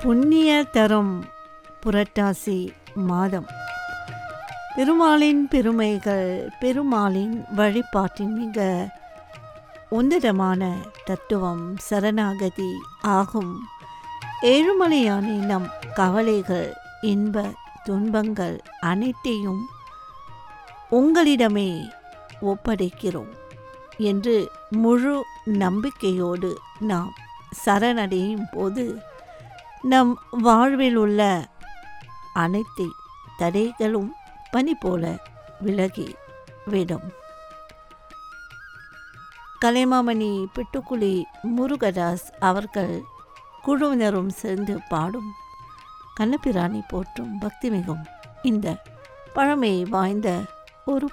புண்ணிய தரும் புரட்டாசி மாதம் பெருமாளின் பெருமைகள் பெருமாளின் வழிபாட்டின் மிக உன்னதமான தத்துவம் சரணாகதி ஆகும் ஏழுமலையான நம் கவலைகள் இன்ப துன்பங்கள் அனைத்தையும் உங்களிடமே ஒப்படைக்கிறோம் என்று முழு நம்பிக்கையோடு நாம் சரணடையும் போது நம் வாழ்வில் உள்ள அனைத்து தடைகளும் பனி போல விலகி விடும் கலைமாமணி பிட்டுக்குழி முருகதாஸ் அவர்கள் குழுவினரும் சேர்ந்து பாடும் கண்ணபிரானை போற்றும் பக்தி மிகும் இந்த பழமை வாய்ந்த ஒரு